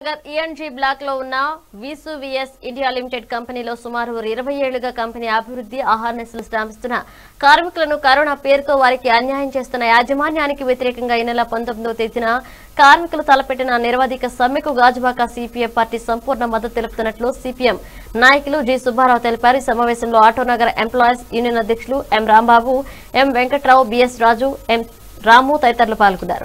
Nagar ENG black లో ఉన్న వీసు VS India limited కంపెనీలో సుమారు ఇరవై ఏళ్లుగా కంపెనీ అభివృద్ధి ఆహార్నెస్లు శ్రమిస్తున్న కార్మికులను కరోనా పేరుతో వారికి అన్యాయం చేస్తున్న యాజమాన్యానికి వ్యతిరేకంగా ఈ నెల పంతొమ్మిదో తేదీన కార్మికులు తలపెట్టిన నిరవధిక సమ్మెకు గాజువాక సిపిఎం పార్టీ సంపూర్ణ మద్దతు తెలుపుతున్నట్లు సిపిఎం నాయకులు జి సుబ్బారావు తెలిపారు ఈ సమావేశంలో ఆటోనగర్ ఎంప్లాయీస్ యూనియన్ అధ్యక్షులు M Rambabu M Venkatrao BS Raju M Ramu తదితరులు పాల్గొన్నారు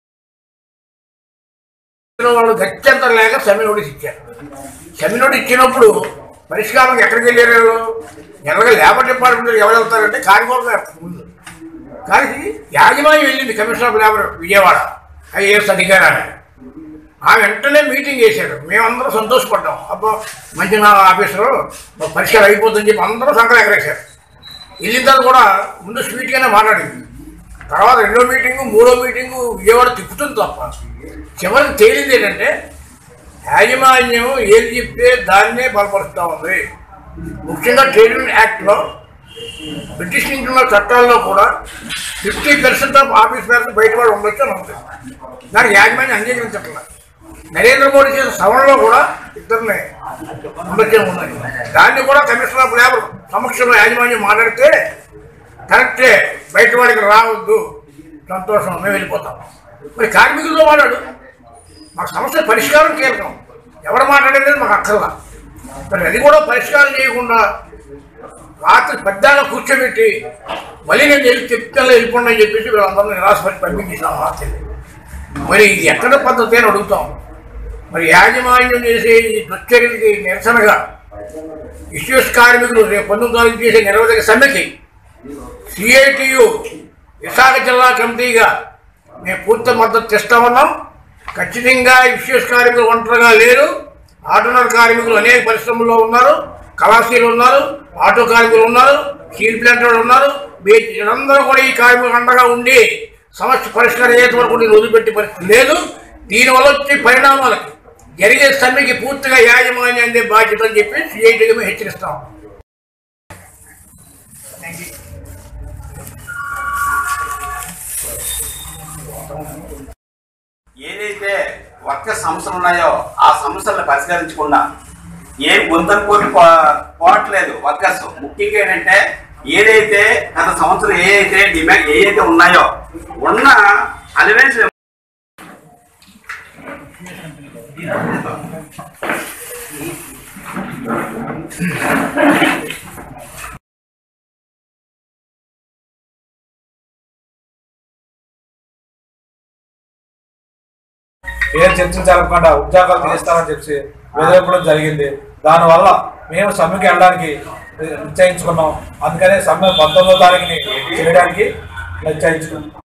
ఇచ్చిన వాళ్ళు గత్యంతరం లేక సమ్మె నోటీస్ ఇచ్చారు సమ్మె నోటీస్ ఇచ్చినప్పుడు పరిష్కారం ఎక్కడికి వెళ్ళారు ఎలాగ లేబర్ డిపార్ట్మెంట్ ఎవరు వెళ్తారంటే కార్మికులు వెళ్తారు ముందు కానీ యాజమాన్యం వెళ్ళింది commissioner of labour Vijayawada IAS అధికారాన్ని ఆ వెంటనే మీటింగ్ చేశాడు మేమందరం సంతోషపడ్డాం అబ్బో మంచి నా ఆఫీసరు మా పరిష్కారం అయిపోతుందని చెప్పి అందరూ సంకలం ఎగరేశారు వెళ్ళిన తర్వాత కూడా ముందు స్వీట్గానే మాట్లాడింది తర్వాత రెండో మీటింగు మూడో మీటింగు విజయవాడ తిప్పుతుంది తప్ప చివరికి తేలింది ఏంటంటే యాజమాన్యం ఏది చెప్తే దాన్నే బలపరుస్తూ ఉంది ముఖ్యంగా ట్రేడ్ యూనియన్ యాక్ట్లో బ్రిటిష్ నుంచి ఉన్న చట్టాల్లో కూడా fifty percent of office bearers బయట వాడు ఉండొచ్చు అని ఉంది దానికి యాజమాన్యం అంగీకరించట్ల నరేంద్ర మోడీ చేసిన సవరణలో కూడా ఇద్దరిని ఉండొచ్చే ఉన్నాయి దాన్ని కూడా కమిషనర్ ఆఫ్ లేబర్ సమక్షంలో యాజమాన్యం మాట్లాడితే కరెక్టే బయట వాడికి రావద్దు సంతోషం మేము వెళ్ళిపోతాం మరి కార్మికులతో మాట్లాడు మాకు సమస్య పరిష్కారం కీలకం ఎవరు మాట్లాడేది మాకు అక్కర్లా మరి అది కూడా పరిష్కారం చేయకుండా రాత్రి పెద్దగా కూర్చోబెట్టి మళ్ళీ నేను వెళ్ళి చెప్తాను వెళ్ళిపోండి అని చెప్పేసి వీళ్ళందరూ నిరాశపడి పంపించేసాం రాత్రి మరి ఇది ఎక్కడ పద్ధతి అని అడుగుతాం మరి యాజమాన్యం చేసే ఈ దుశ్చర్యలకి నిరసనగా ఇష్యూస్ కార్మికులు రేపు పంతొమ్మిది తారీఖు చేసే నిరవధిక సమ్మెకి సిఐటియు విశాఖ జిల్లా కమిటీగా మేము పూర్తి మద్దతు ఇస్తా ఉన్నాం ఖచ్చితంగా ఇష్యూస్ కార్మికులు ఒంటరిగా లేరు ఆటోనర్ కార్మికులు అనేక పరిశ్రమల్లో ఉన్నారు కళాశీలు ఉన్నారు ఆటో కార్మికులు ఉన్నారు స్టీల్ ప్లాంట్ వాళ్ళు ఉన్నారు బీ- వీళ్ళందరూ కూడా ఈ కార్మికులు అండగా ఉండి సమస్య పరిష్కారం అయ్యేంత వరకు నేను వదిలిపెట్టే పరిస్థితి లేదు దీనివల్ల వచ్చే పరిణామాలకి జరిగే సమ్మెకి పూర్తిగా యాజమాన్యాన్ని బాధ్యత అని చెప్పి సిఐటిగా మేము హెచ్చరిస్తాం ఏదైతే వర్క సమస్యలు ఉన్నాయో ఆ సమస్యలను పరిష్కరించకుండా ఏం గుంతలు పోటీ పోవట్లేదు వర్కర్స్ ముఖ్యంగా ఏంటంటే ఏదైతే గత సంవత్సరం ఏ అయితే డిమాండ్ ఏ అయితే ఉన్నాయో ఉన్న అలవెన్స్ ఏం చర్చ జరగకుండా ఉద్యోగాలు తీస్తామని చెప్పి బెదిరించడం జరిగింది దానివల్ల మేము సమ్మెకి వెళ్ళడానికి నిశ్చయించుకున్నాం అందుకనే సమ్మె పంతొమ్మిదో తారీఖుని చేయడానికి నిశ్చయించుకున్నాం